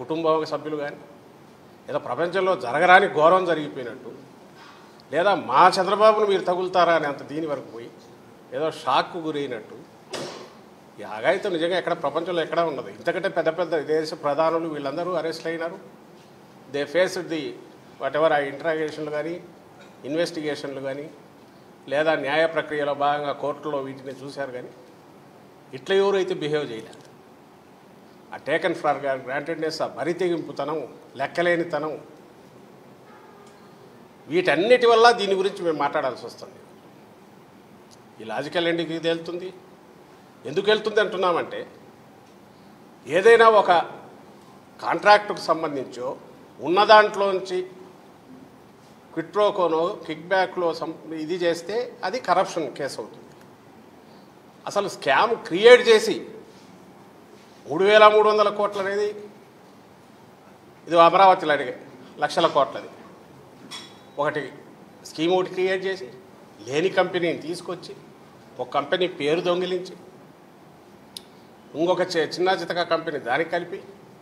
కుటుంబ సభ్యులు కానీ ఏదో ప్రపంచంలో జరగరాని ఘోరం జరిగిపోయినట్టు లేదా మా చంద్రబాబును మీరు తగులుతారా అని అంత దీని వరకు పోయి ఏదో షాక్కు గురైనట్టు ఈ ఆగాయితం నిజంగా ఎక్కడ ప్రపంచంలో ఎక్కడ ఉండదు ఇంతకంటే పెద్ద పెద్ద దేశ ప్రధానులు వీళ్ళందరూ అరెస్ట్ అయినారు they face the whatever ఆ ఇంట్రాగేషన్లు కానీ ఇన్వెస్టిగేషన్లు కానీ లేదా న్యాయ ప్రక్రియలో భాగంగా కోర్టులో వీటిని చూశారు కానీ ఇట్లా ఎవరైతే బిహేవ్ చేయలేదు ఆ టేకన్ ఫర్ గ్రాంటెడ్నెస్ ఆ బరితెగింపుతనం లెక్కలేనితనం వీటన్నిటి వల్ల దీని గురించి మేము మాట్లాడాల్సి వస్తుంది ఈ లాజికల్ ఎండ్కి ఇది వెళ్తుంది ఎందుకు వెళ్తుంది అంటున్నామంటే ఏదైనా ఒక కాంట్రాక్టుకు సంబంధించో ఉన్న దాంట్లోంచి క్విట్రోకోనో కిక్ బ్యాక్లో సం ఇది చేస్తే అది కరప్షన్ కేసు అవుతుంది అసలు స్కామ్ క్రియేట్ చేసి మూడు వేల మూడు వందల కోట్లు అనేది ఇది అమరావతిలో అడిగే లక్షల కోట్లది ఒకటి స్కీమ్ ఒకటి క్రియేట్ చేసి లేని కంపెనీని తీసుకొచ్చి ఒక కంపెనీ పేరు దొంగిలించి ఇంకొక చి- చిన్న చితక కంపెనీ దానికి కలిపి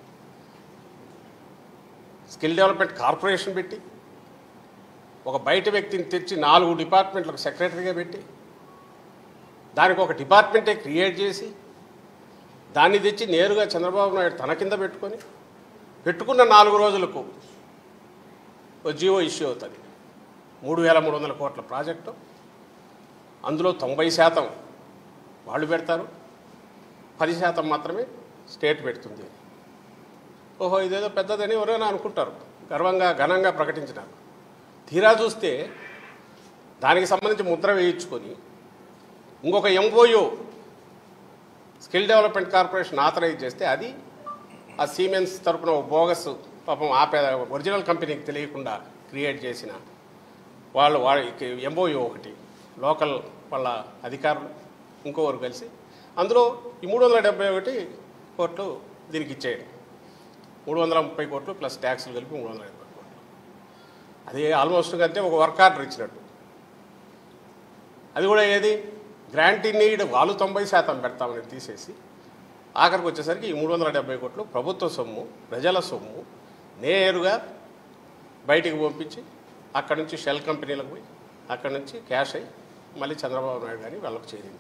స్కిల్ డెవలప్మెంట్ కార్పొరేషన్ పెట్టి ఒక బయట వ్యక్తిని తెచ్చి నాలుగు డిపార్ట్మెంట్లకు సెక్రటరీగా పెట్టి దానికి ఒక డిపార్ట్మెంటే క్రియేట్ చేసి దాన్ని తెచ్చి నేరుగా చంద్రబాబు నాయుడు తన కింద పెట్టుకొని పెట్టుకున్న నాలుగు రోజులకు ఓ జియో ఇష్యూ అవుతుంది మూడు వేల మూడు వందల కోట్ల ప్రాజెక్టు అందులో తొంభై శాతం వాళ్ళు పెడతారు పది శాతం మాత్రమే స్టేట్ పెడుతుంది ఓహో ఇదేదో పెద్దదని ఎవరైనా అనుకుంటారు గర్వంగా ఘనంగా ప్రకటించినారు తీరా చూస్తే దానికి సంబంధించి ముద్ర వేయించుకొని ఇంకొక MOU skill development corporation authorize చేస్తే అది ఆ సీమెన్స్ తరపున ఒక బోగస్ పాపం ఆ పే ఒరిజినల్ కంపెనీకి తెలియకుండా క్రియేట్ చేసిన వాళ్ళు వాళ్ళకి ఎంఓయూ ఒకటి లోకల్ వాళ్ళ అధికారులు ఇంకోరు కలిసి అందులో ఈ మూడు వందల డెబ్బై ఒకటి కోట్లు దీనికి ఇచ్చేయడం మూడు వందల ముప్పై కోట్లు ప్లస్ ట్యాక్సులు కలిపి మూడు వందల డెబ్బై కోట్లు అది ఆల్మోస్ట్ అంటే ఒక వర్క్ ఆర్డర్ ఇచ్చినట్టు అది కూడా ఏది గ్రాంటీ నీడ్ వాళ్ళు తొంభై శాతం పెడతామని తీసేసి ఆఖరికి వచ్చేసరికి ఈ మూడు వందల డెబ్బై కోట్లు ప్రభుత్వ సొమ్ము ప్రజల సొమ్ము నేరుగా బయటికి పంపించి అక్కడి నుంచి షెల్ కంపెనీలకు పోయి అక్కడి నుంచి క్యాష్ అయ్యి మళ్ళీ చంద్రబాబు నాయుడు గారి వాళ్ళకు చేరింది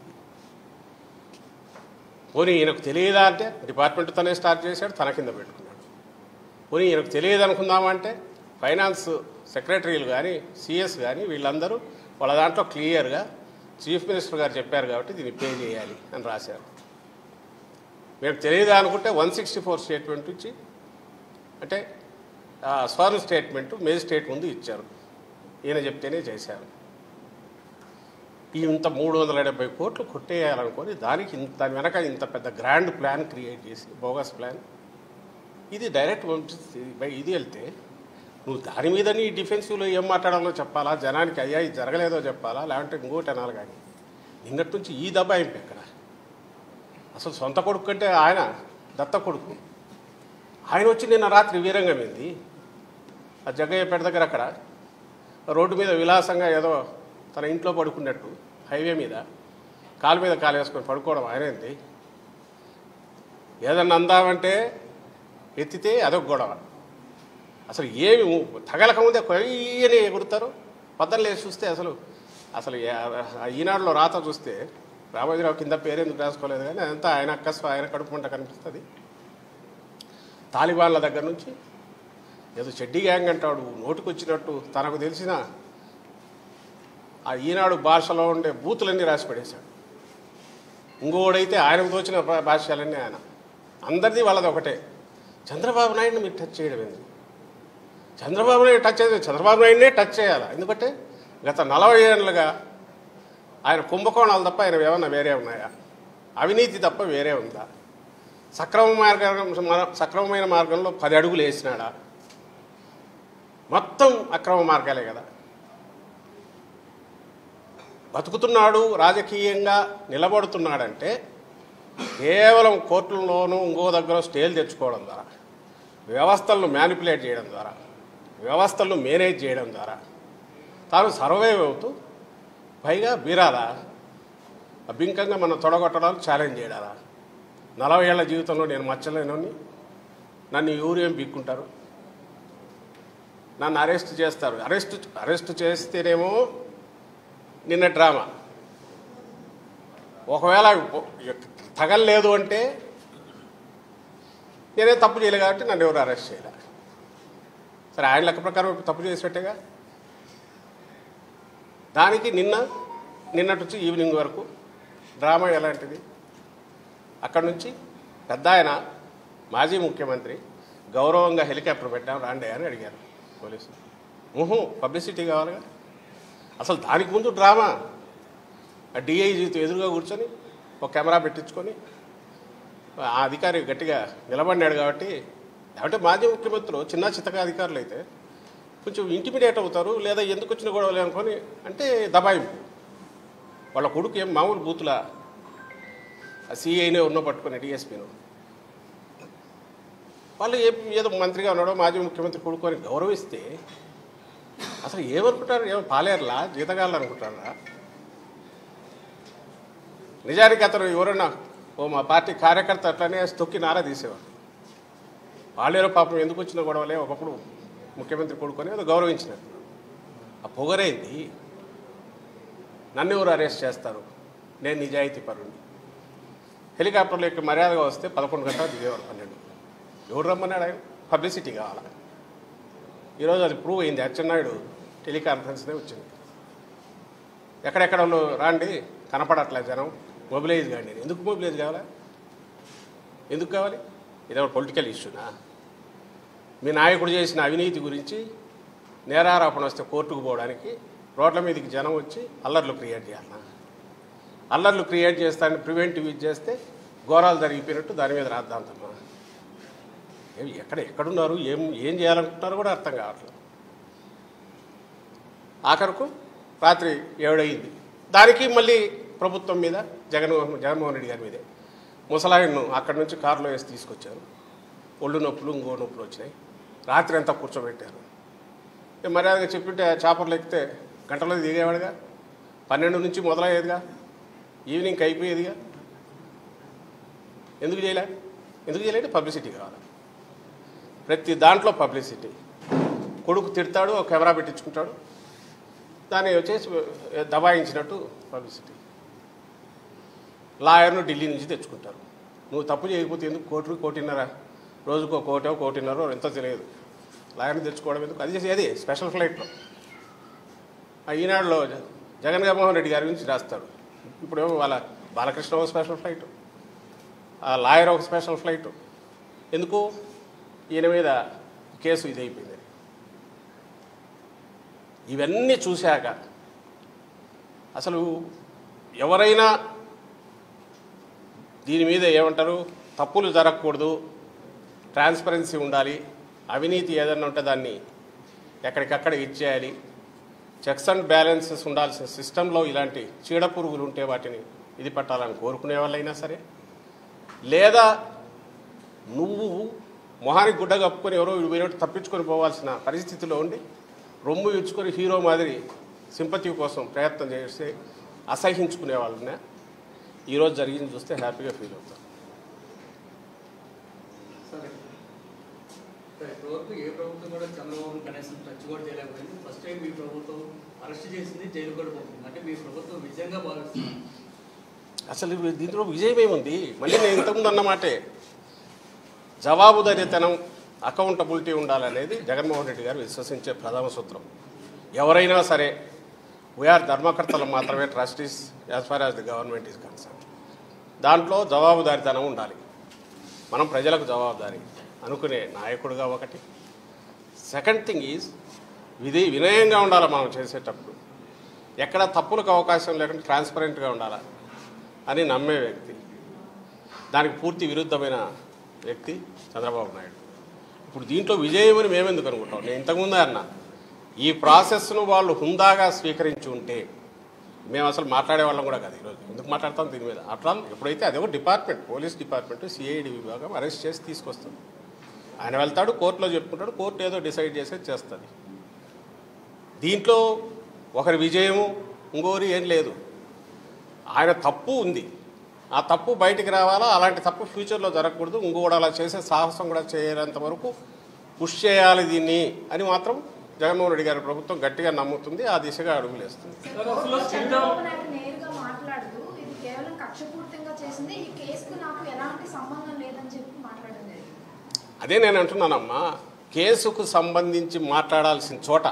పోనీ ఈయనకు తెలియదా అంటే డిపార్ట్మెంట్ తనే స్టార్ట్ చేశాడు తన కింద పెట్టుకున్నాడు పోనీ ఈయనకు తెలియదు అనుకుందామంటే ఫైనాన్స్ సెక్రటరీలు కానీ సిఎస్ కానీ వీళ్ళందరూ వాళ్ళ దాంట్లో క్లియర్గా చీఫ్ మినిస్టర్ గారు చెప్పారు కాబట్టి దీన్ని పే చేయాలి అని రాశారు మీకు తెలియదా అనుకుంటే వన్ సిక్స్టీ ఫోర్ స్టేట్మెంట్ ఇచ్చి అంటే ఆ స్వర్ణ స్టేట్మెంట్ మేజిస్ట్రేట్ ముందు ఇచ్చారు ఈయన చెప్తేనే చేశారు ఈ ఇంత మూడు వందల డెబ్బై కోట్లు కొట్టేయాలనుకొని దానికి ఇంత దాని వెనక ఇంత పెద్ద గ్రాండ్ ప్లాన్ క్రియేట్ చేసి బోగస్ ప్లాన్ ఇది డైరెక్ట్ పంపిస్తే బై ఇది వెళ్తే నువ్వు దాని మీద నీ డిఫెన్సివ్లో ఏం మాట్లాడాలో చెప్పాలా జనానికి అయ్యా ఇది జరగలేదో చెప్పాలా లేదంటే ఇంకోటి అనాలి కానీ నిన్నటి నుంచి ఈ దబాయింపు ఎక్కడ అసలు సొంత కొడుకు కంటే ఆయన దత్త కొడుకు ఆయన వచ్చి నిన్న రాత్రి వీరంగం ఏంది ఆ జగ్గయ్యపేట దగ్గర అక్కడ రోడ్డు మీద విలాసంగా ఏదో తన ఇంట్లో పడుకున్నట్టు హైవే మీద కాలు మీద కాలు వేసుకొని పడుకోవడం ఆయనేంది ఏదన్నా అందామంటే ఎత్తితే అదొక గొడవ అసలు ఏమి తగలక ముందే కొయ్యని ఎగురుతారు పద్దలు లేచి చూస్తే అసలు అసలు ఏ- ఆ ఈనాడులో రాత చూస్తే రామోజీరావు కింద పేరెందుకు రాసుకోలేదు కానీ అదంతా ఆయన అక్కసు ఆయన కడుపు మంట కనిపిస్తుంది తాలిబాన్ల దగ్గర నుంచి ఏదో చెడ్డి గ్యాంగ్ అంటాడు నోటికొచ్చినట్టు తనకు తెలిసిన ఆ ఈనాడు భాషలో ఉండే బూతులన్నీ రాసి పడేశాడు ఇంకోడైతే ఆయనకు తోచిన భా- భాష్యాలన్నీ ఆయన అందరిది వాళ్ళది ఒకటే చంద్రబాబు నాయుడిని మీరు టచ్ చేయడం ఏంది చంద్రబాబు నాయుడు టచ్ చేయాలి చంద్రబాబు నాయుడినే టచ్ చేయాలి ఎందుకంటే గత నలభై ఏళ్ళుగా ఆయన కుంభకోణాలు తప్ప ఆయన ఏమన్నా వేరే ఉన్నాయా అవినీతి తప్ప వేరే ఉందా సక్రమ మార్గం సక్రమమైన మార్గంలో పది అడుగులు వేసినాడా మొత్తం అక్రమ మార్గాలే కదా బతుకుతున్నాడు రాజకీయంగా నిలబడుతున్నాడంటే కేవలం కోర్టుల్లోనూ ఇంకో దగ్గర స్టేలు తెచ్చుకోవడం ద్వారా వ్యవస్థలను మ్యానిపులేట్ చేయడం ద్వారా వ్యవస్థలను మేనేజ్ చేయడం ద్వారా తాను సర్వైవ్ అవుతూ పైగా బీరాలా అభింకంగా మనం తొడగొట్టడానికి ఛాలెంజ్ చేయడాలా నలభై ఏళ్ల జీవితంలో నేను మచ్చలేనని నన్ను ఎవరు ఏం పీక్కుంటారు నన్ను అరెస్ట్ చేస్తారు అరెస్ట్ అరెస్ట్ చేస్తేనేమో నిన్న డ్రామా ఒకవేళ తగలలేదు అంటే నేనే తప్పు చేయలే కాబట్టి నన్ను ఎవరు అరెస్ట్ చేయలే సరే ఆయన లెక్క ప్రకారం ఇప్పుడు తప్పు చేసినట్టేగా దానికి నిన్న నిన్నటి నుంచి ఈవినింగ్ వరకు డ్రామా ఎలాంటిది అక్కడి నుంచి పెద్ద ఆయన మాజీ ముఖ్యమంత్రి గౌరవంగా హెలికాప్టర్ పెట్టాం రాండి అని అడిగారు పోలీసులు ఊహు పబ్లిసిటీ కావాలిగా అసలు దానికి ముందు డ్రామా ఆ డిఐజీతో ఎదురుగా కూర్చొని ఒక కెమెరా పెట్టించుకొని ఆ అధికారి గట్టిగా నిలబడినాడు కాబట్టి అంటే మాజీ ముఖ్యమంత్రులు చిన్న చిత్తగా అధికారులు అయితే కొంచెం ఇంటిమిడియేట్ అవుతారు లేదా ఎందుకు వచ్చిన గొడవలు అనుకొని అంటే దబాయింపు వాళ్ళ కొడుకు ఏం మామూలు బూతులా ఆ సిఐనే ఉన్న పట్టుకుని డిఎస్పీను వాళ్ళు ఏ ఏదో మంత్రిగా ఉన్నాడో మాజీ ముఖ్యమంత్రి కొడుకు అని గౌరవిస్తే అసలు ఏమనుకుంటారు ఏమో పాలేరులా జీతగాళ్ళు అనుకుంటారా నిజానికి అతను ఎవరన్నా ఓ మా పార్టీ కార్యకర్త అట్లనే తొక్కి నారా తీసేవారు వాళ్ళేరో పాపం ఎందుకు వచ్చిన గొడవలే ఒకప్పుడు ముఖ్యమంత్రి కొడుకొని ఏదో గౌరవించినట్టు ఆ పొగరైంది నన్ను ఎవరు అరెస్ట్ చేస్తారు నేను నిజాయితీ పరుణ్ణి హెలికాప్టర్లో ఇక్కడ మర్యాదగా వస్తే పదకొండు గంటలు దిగేవారు పన్నెండు ఎవరు రమ్మన్నాడు ఆయన పబ్లిసిటీ కావాలా ఈరోజు అది ప్రూవ్ అయింది అచ్చెన్నాయుడు టెలికాన్ఫరెన్స్నే వచ్చింది ఎక్కడెక్కడ వాళ్ళు రాండి కనపడట్లే జనం మొబిలైజ్ కాండి ఎందుకు మొబిలైజ్ కావాలా ఎందుకు కావాలి ఇదే పొలిటికల్ ఇష్యూనా మీ నాయకుడు చేసిన అవినీతి గురించి నేరారోపణ వస్తే కోర్టుకు పోవడానికి రోడ్ల మీదకి జనం వచ్చి అల్లర్లు క్రియేట్ చేయాలన్నా అల్లర్లు క్రియేట్ చేస్తానని ప్రివెంటివ్ ఇది చేస్తే ఘోరాలు జరిగిపోయినట్టు దాని మీద రాద్దాంతమ్మా ఏం ఎక్కడ ఎక్కడున్నారు ఏం ఏం చేయాలనుకుంటున్నారో కూడా అర్థం కావట్లేదు ఆఖరుకు రాత్రి ఏడయింది దానికి మళ్ళీ ప్రభుత్వం మీద జగన్మోహన్ జగన్మోహన్ రెడ్డి గారి మీదే ముసలాయన్ను అక్కడి నుంచి కారులో వేసి తీసుకొచ్చారు ఒళ్ళు నొప్పులు ఇంకో నొప్పులు వచ్చినాయి రాత్రి అంతా కూర్చోబెట్టారు ఏ మర్యాదగా చెప్పింటే చాపర్లు ఎక్కితే గంటలో దిగేవాడుగా పన్నెండు నుంచి మొదలయ్యేదిగా ఈవినింగ్కి అయిపోయేదిగా ఎందుకు చేయలే ఎందుకు చేయలేంటే పబ్లిసిటీ కావాలి ప్రతి దాంట్లో పబ్లిసిటీ కొడుకు తిడతాడు ఒక కెమెరా పెట్టించుకుంటాడు దాన్ని వచ్చేసి దబాయించినట్టు పబ్లిసిటీ లాయర్ను ఢిల్లీ నుంచి తెచ్చుకుంటారు నువ్వు తప్పు చేయకపోతే ఎందుకు కోటి కోటిన్నర రోజుకో కోటో కోటిన్నర ఎంతో తెలియదు లాయర్ని తెచ్చుకోవడం ఎందుకు అది చేసి అది స్పెషల్ ఫ్లైట్లో ఆ ఈనాడులో జగన్ మోహన్ రెడ్డి గారి గురించి రాస్తాడు ఇప్పుడేమో వాళ్ళ బాలకృష్ణ ఒక స్పెషల్ ఫ్లైట్ ఆ లాయర్ ఒక స్పెషల్ ఫ్లైట్ ఎందుకు ఈయన మీద కేసు ఇది అయిపోయింది ఇవన్నీ చూశాక అసలు ఎవరైనా దీని మీద ఏమంటారు తప్పులు జరగకూడదు ట్రాన్స్పరెన్సీ ఉండాలి అవినీతి ఏదన్నా ఉంటే దాన్ని ఎక్కడికక్కడ ఇచ్చేయాలి చెక్స్ అండ్ బ్యాలెన్సెస్ ఉండాల్సిన సిస్టంలో ఇలాంటి చీడ పురుగులు ఉంటే వాటిని ఇది పట్టాలని కోరుకునే వాళ్ళైనా సరే లేదా నువ్వు మొహానికి గుడ్డ కప్పుకొని ఎవరో వేరే తప్పించుకొని పోవాల్సిన పరిస్థితిలో ఉండి రొమ్ము ఇచ్చుకొని హీరో మాదిరి సింపతి కోసం ప్రయత్నం చేస్తే అసహించుకునే వాళ్ళనే ఈరోజు జరిగింది చూస్తే హ్యాపీగా ఫీల్ అవుతారు సరే సరే ఇప్పటివరకు ఏ ప్రభుత్వం కూడా చంద్రబాబు కనీసం టచ్ కూడా చేయలేకపోయింది ఫస్ట్ టైం మీ ప్రభుత్వం అరెస్ట్ చేసింది జైలు కూడా పోతుంది అంటే మీ ప్రభుత్వం విజయంగా భావిస్తుంది అసలు ఇవి దీంట్లో విజయం ఏముంది మళ్ళీ నేను ఇంతకుముందు అన్నమాటే జవాబుదారీతనం అకౌంటబిలిటీ ఉండాలనేది జగన్మోహన్ రెడ్డి గారు విశ్వసించే ప్రధాన సూత్రం ఎవరైనా సరే వీఆర్ ధర్మకర్తలు మాత్రమే trustees as far as the government is concern దాంట్లో జవాబుదారీతనం ఉండాలి మనం ప్రజలకు జవాబుదారీ అనుకునే నాయకుడుగా ఒకటి సెకండ్ థింగ్ ఈజ్ విధి వినయంగా ఉండాలి మనం చేసేటప్పుడు ఎక్కడ తప్పులకు అవకాశం లేకుండా ట్రాన్స్పరెంట్గా ఉండాలా అని నమ్మే వ్యక్తి దానికి పూర్తి విరుద్ధమైన వ్యక్తి చంద్రబాబు నాయుడు ఇప్పుడు దీంట్లో విజయం అని మేమెందుకు అనుకుంటాం నేను ఇంతకుముందే అన్నా ఈ ప్రాసెస్ను వాళ్ళు హుందాగా స్వీకరించి ఉంటే మేము అసలు మాట్లాడే వాళ్ళం కూడా కాదు ఈరోజు ఎందుకు మాట్లాడతాం దీని మీద అట్లా ఎప్పుడైతే అదే ఒక డిపార్ట్మెంట్ పోలీస్ డిపార్ట్మెంట్ సిఐడి విభాగం అరెస్ట్ చేసి తీసుకొస్తుంది ఆయన వెళ్తాడు కోర్టులో చెప్పుకుంటాడు కోర్టు ఏదో డిసైడ్ చేసేది చేస్తుంది దీంట్లో ఒకరి విజయము ఇంకోరి ఏం లేదు ఆయన తప్పు ఉంది ఆ తప్పు బయటికి రావాలా అలాంటి తప్పు ఫ్యూచర్లో జరగకూడదు ఇంకోటి అలా చేసే సాహసం కూడా చేయనంత వరకు పుష్ చేయాలి దీన్ని అని మాత్రం జగన్మోహన్ రెడ్డి గారి ప్రభుత్వం గట్టిగా నమ్ముతుంది ఆ దిశగా అడుగులేస్తుంది సార్, అసలు చంద్రబాబు నాయుడు నేరుగా మాట్లాడుతూ ఇది కేవలం కక్షపూర్తంగా చేసింది ఈ కేసుకు నాకు ఎలాంటి సంబంధం లేదని చెప్పి మాట్లాడడం జరిగింది అదే నేను అంటున్నానమ్మా కేసుకు సంబంధించి మాట్లాడాల్సిన చోట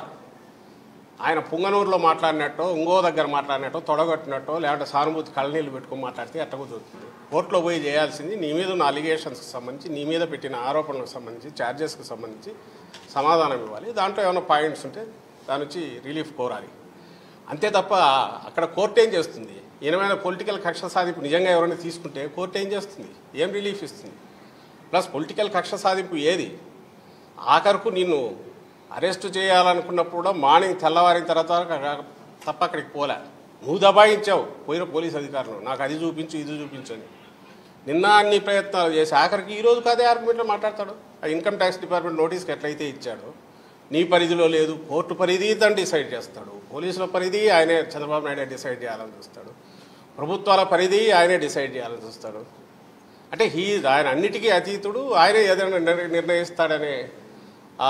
ఆయన పుంగనూరులో మాట్లాడినట్టో ఇంకో దగ్గర మాట్లాడినట్టో తొడగొట్టినట్టో లేదంటే సానుభూతి కళ్ళనీళ్ళు పెట్టుకొని మాట్లాడితే ఎట్ట కుదురుతుంది కోర్టులో పోయి చేయాల్సింది నీ మీద ఉన్న అలిగేషన్స్కి సంబంధించి నీ మీద పెట్టిన ఆరోపణలకు సంబంధించి ఛార్జెస్కి సంబంధించి సమాధానం ఇవ్వాలి దాంట్లో ఏమైనా పాయింట్స్ ఉంటే దాని నుంచి రిలీఫ్ కోరాలి అంతే తప్ప అక్కడ కోర్టు ఏం చేస్తుంది ఈయనమైన పొలిటికల్ కక్ష సాధింపు నిజంగా ఎవరైనా తీసుకుంటే కోర్టు ఏం చేస్తుంది ఏం రిలీఫ్ ఇస్తుంది ప్లస్ పొలిటికల్ కక్ష సాధింపు ఏది ఆఖరుకు నిన్ను అరెస్ట్ చేయాలనుకున్నప్పుడు కూడా మార్నింగ్ తెల్లవారిన తర్వాత క- తప్ప అక్కడికి పోలే నువ్వు దబాయించావు పోయిన పోలీస్ అధికారులు నాకు అది చూపించు ఇది చూపించు అని నిన్న అన్ని ప్రయత్నాలు చేసి ఆఖరికి ఈ రోజు అదే ఆర్గ్యుమెంట్లో మాట్లాడతాడు ఆ ఇన్కమ్ ట్యాక్స్ డిపార్ట్మెంట్ నోటీస్కి ఎట్లయితే ఇచ్చాడో నీ పరిధిలో లేదు కోర్టు పరిధి తను డిసైడ్ చేస్తాడు పోలీసుల పరిధి ఆయనే చంద్రబాబు నాయుడు డిసైడ్ చేయాలని చూస్తాడు ప్రభుత్వాల పరిధి ఆయనే డిసైడ్ చేయాలని చూస్తాడు అంటే హీ ఆయన అన్నిటికీ అతీతుడు ఆయనే ఏదైనా నిర్- నిర్ణయిస్తాడనే ఆ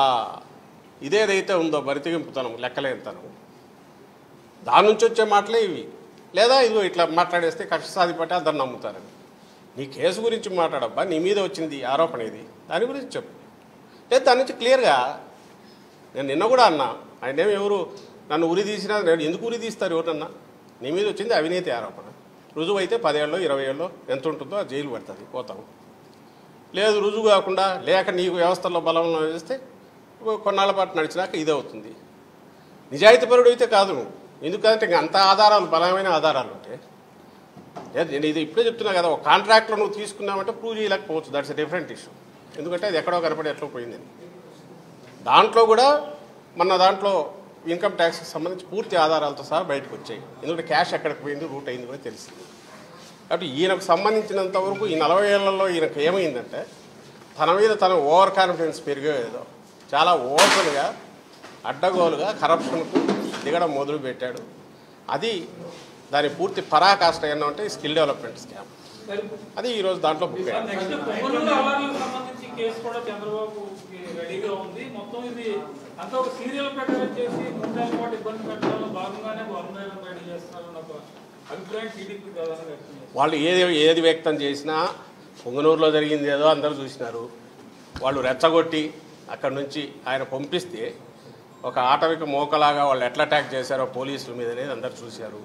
ఇదేదైతే ఉందో బరితెగింపుతనం లెక్కలేనితనం దాని నుంచి వచ్చే మాటలే ఇవి లేదా ఇదిగో ఇట్లా మాట్లాడేస్తే కక్ష సాధిపట్టి అందరు నమ్ముతారని నీ కేసు గురించి మాట్లాడబ్బా నీ మీద వచ్చింది ఈ ఆరోపణ ఇది దాని గురించి చెప్పు లేదు దాని నుంచి క్లియర్గా నేను నిన్న కూడా అన్నా ఆయన ఏమి ఎవరు నన్ను ఉరి తీసినా నేను ఎందుకు ఉరి తీస్తారు ఎవరన్నా నీ మీద వచ్చింది అవినీతి ఆరోపణ రుజువు అయితే పదేళ్ళు ఇరవై ఏళ్ళు ఎంత ఉంటుందో ఆ జైలు పడుతుంది పోతావు లేదు రుజువు కాకుండా లేక నీకు వ్యవస్థలో బలంలో వేస్తే కొన్నాళ్ళ పాటు నడిచినాక ఇదే అవుతుంది నిజాయితీపరుడు అయితే కాదు నువ్వు ఎందుకంటే ఇంక అంత ఆధారాలు బలమైన ఆధారాలు ఉంటే లేదు, నేను ఇది ఇప్పుడే చెప్తున్నా కదా ఒక కాంట్రాక్ట్లో నువ్వు తీసుకున్నావంటే ప్రూవ్ చేయలేకపోవచ్చు దట్స్ ఎ డిఫరెంట్ ఇష్యూ ఎందుకంటే అది ఎక్కడో కనపడి ఎట్లా పోయిందని దాంట్లో కూడా మన దాంట్లో ఇన్కమ్ ట్యాక్స్కి సంబంధించి పూర్తి ఆధారాలతో సహా బయటకు వచ్చాయి ఎందుకంటే క్యాష్ ఎక్కడికి పోయింది రూట్ అయింది కూడా తెలిసింది కాబట్టి ఈయనకు సంబంధించినంత వరకు ఈ నలభై ఏళ్లలో ఈయనకు ఏమైందంటే తన మీద తన ఓవర్ కాన్ఫిడెన్స్ పెరిగేదో చాలా ఓపెన్గా అడ్డగోలుగా కరప్షన్కు దిగడం మొదలు పెట్టాడు అది దాని పూర్తి పరాకాష్ట ఏంటంటే అంటే స్కిల్ డెవలప్మెంట్ స్కామ్ అది ఈరోజు దాంట్లో బుక్ అయ్యాడు నెక్స్ట్ పొంగనూరు అవార్డులకు సంబంధించి కేసు కూడా చంద్రబాబు రెడీగా ఉంది మొత్తం ఇది అంతా ఒక సీరియల్ ప్రకారం చేసి మూడేళ్ల పాటు ఇబ్బంది పెట్టడంలో భాగంగానే బంగారం రెడీ చేస్తున్నారన్న ఒక అభిప్రాయం టీడీపీ ప్రధానంగా వ్యక్తం చేస్తారు వాళ్ళు ఏది ఏది వ్యక్తం చేసినా పొంగనూరులో జరిగింది ఏదో అందరూ చూసినారు వాళ్ళు రెచ్చగొట్టి అక్కడి నుంచి ఆయన పంపిస్తే ఒక ఆటవిక మోకలాగా వాళ్ళు ఎట్లా అటాక్ చేశారో పోలీసుల మీద అనేది అందరు చూశారు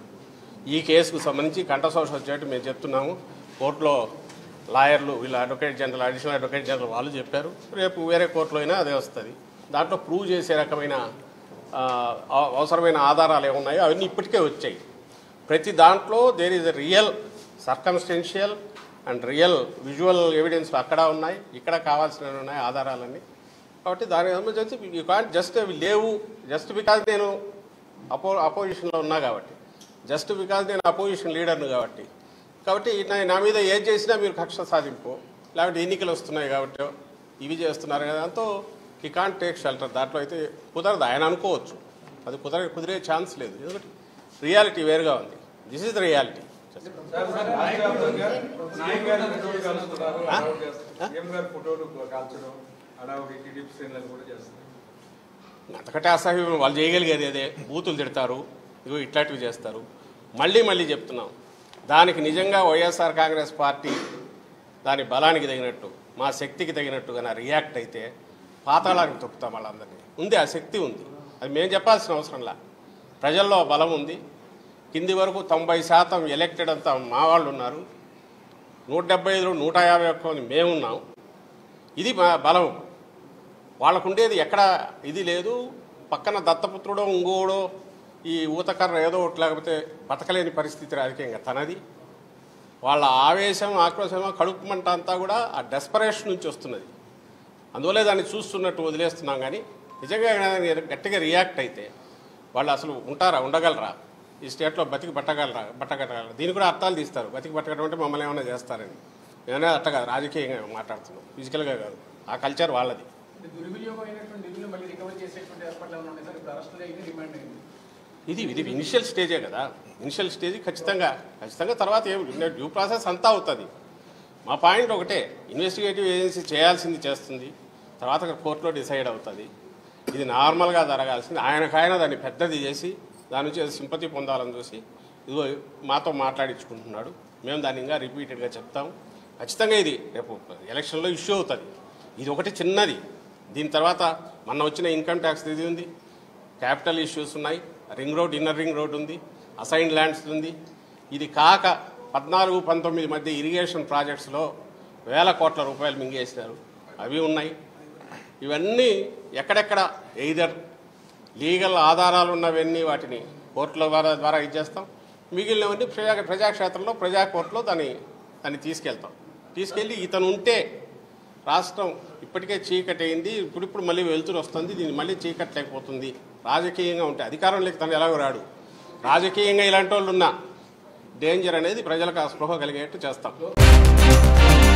ఈ కేసుకు సంబంధించి కంఠశోష వచ్చేట్టు మేము చెప్తున్నాము కోర్టులో లాయర్లు వీళ్ళ advocate general additional advocate general వాళ్ళు చెప్పారు రేపు వేరే కోర్టులో అయినా అదే వస్తుంది దాంట్లో ప్రూవ్ చేసే రకమైన ఆ, అవ- అవసరమైన ఆధారాలు ఏమున్నాయో అవన్నీ ఇప్పటికే వచ్చాయి ప్రతి దాంట్లో there is a real circumstantial and real visual evidence అక్కడ ఉన్నాయి ఇక్కడ కావాల్సిన ఉన్నాయి ఆధారాలన్నీ కాబట్టి దానికి సంబంధించి యూ కాంట్ జస్ట్ అవి లేవు జస్ట్ బికాజ్ నేను అపో అపోజిషన్లో ఉన్నా కాబట్టి జస్ట్ బికాజ్ నేను అపోజిషన్ లీడర్ను కాబట్టి కాబట్టి నా- నా మీద ఏది చేసినా మీరు కక్ష సాధింపు లేకపోతే ఎన్నికలు వస్తున్నాయి కాబట్టి ఇవి చేస్తున్నారు కదా దాంతో ఈ కాంట్ టేక్ షెల్టర్ దాంట్లో అయితే కుదరదు ఆయన అనుకోవచ్చు అది కుదర కుదిరే ఛాన్స్ లేదు ఎందుకంటే రియాలిటీ వేరుగా ఉంది this is the reality CM గారి ఫోటోలు కాల్చుతున్నారు ఆ? అలౌడ్ చేస్తారు సీఎం గారి ఫోటోలు కాల్చడం అడావుడి టీడీపీ శ్రేణులు కూడా చేస్తారు అంతకంటే అసహ్యం వాళ్ళు చేయగలిగేది అదే బూతులు తిడతారు ఇగో ఇట్లాంటివి చేస్తారు మళ్ళీ మళ్ళీ చెప్తున్నాం దానికి నిజంగా వైఎస్ఆర్ కాంగ్రెస్ పార్టీ దాని బలానికి తగినట్టు మా శక్తికి తగినట్టుగా రియాక్ట్ అయితే పాతాళానికి తొక్కుతాం వాళ్ళందరినీ ఉంది ఆ శక్తి ఉంది అది మేము చెప్పాల్సిన అవసరంలా ప్రజల్లో బలం ఉంది కింది వరకు తొంభై శాతం ఎలక్టెడ్ అంతా మా వాళ్ళు ఉన్నారు నూట డెబ్బై ఐదులో నూట యాభై ఒక్క మంది మేమున్నాం ఇది మా బలం వాళ్ళకుండేది ఎక్కడ ఇది లేదు పక్కన దత్తపుత్రుడో ఇంకోడో ఈ ఊతకర్ర ఏదో ఒకటి లేకపోతే బతకలేని పరిస్థితి రాజకీయంగా తనది వాళ్ళ ఆవేశం ఆక్రోశం కడుపు మంట అంతా కూడా ఆ డెస్పరేషన్ నుంచి వస్తున్నది అందువల్లే దాన్ని చూస్తున్నట్టు వదిలేస్తున్నాం కానీ నిజంగా కానీ గట్టిగా రియాక్ట్ అయితే వాళ్ళు అసలు ఉంటారా ఉండగలరా ఈ స్టేట్లో బతికి పట్టగలరా పట్టగలరా దీన్ని కూడా అర్థాలు తీస్తారు బతికి పట్టగడం అంటే మమ్మల్ని ఏమైనా చేస్తారని నేనే అట్ట కాదు రాజకీయంగా మాట్లాడుతున్నాం ఫిజికల్గా కాదు ఆ కల్చర్ వాళ్ళది అంటే దుర్వినియోగం అయినటువంటి నిధులు మళ్ళీ రికవర్ చేసేటువంటి ఏర్పాట్లు ఏమైనా ఉన్నాయి సార్ ఇప్పుడు అరెస్ట్ అయింది రిమాండ్ అయింది ఇది ఇది ఇనిషియల్ స్టేజే కదా ఇనిషియల్ స్టేజ్ ఖచ్చితంగా ఖచ్చితంగా తర్వాత ఏం డ్యూ ప్రాసెస్ అంతా అవుతుంది మా పాయింట్ ఒకటే ఇన్వెస్టిగేటివ్ ఏజెన్సీ చేయాల్సింది చేస్తుంది తర్వాత కోర్టులో డిసైడ్ అవుతుంది ఇది నార్మల్గా జరగాల్సింది ఆయనకాయన దాన్ని పెద్దది చేసి దాని నుంచి ఏదో సింపతి పొందాలని చూసి ఇదిగో మాతో మాట్లాడించుకుంటున్నాడు మేము దాన్ని ఇంకా రిపీటెడ్గా చెప్తాం ఖచ్చితంగా ఇది రేపు ఎలక్షన్లో ఇష్యూ అవుతుంది ఇది ఒకటి చిన్నది దీని తర్వాత మొన్న వచ్చిన ఇన్కమ్ ట్యాక్స్ ఇది ఉంది క్యాపిటల్ ఇష్యూస్ ఉన్నాయి ring road inner ring road ఉంది అసైన్ ల్యాండ్స్ ఉంది ఇది కాక పద్నాలుగు పంతొమ్మిది మధ్య ఇరిగేషన్ ప్రాజెక్ట్స్లో వేల కోట్ల రూపాయలు మింగేసినారు అవి ఉన్నాయి ఇవన్నీ ఎక్కడెక్కడ ఎయిదర్ లీగల్ ఆధారాలు ఉన్నవన్నీ వాటిని కోర్టుల ద్వారా ద్వారా ఇచ్చేస్తాం మిగిలినవన్నీ ప్రజా ప్రజాక్షేత్రంలో ప్రజా కోర్టులో దాన్ని దాన్ని తీసుకెళ్తాం తీసుకెళ్ళి ఇతను ఉంటే రాష్ట్రం ఇప్పటికే చీకటి అయింది ఇప్పుడిప్పుడు మళ్ళీ వెళ్తురు వస్తుంది దీన్ని మళ్ళీ చీకటి లేకపోతుంది రాజకీయంగా ఉంటే అధికారంలోకి తను ఎలాగో రాడు రాజకీయంగా ఇలాంటి వాళ్ళు ఉన్నా డేంజర్ అనేది ప్రజలకు ఆ స్పృహ కలిగేట్టు చేస్తాం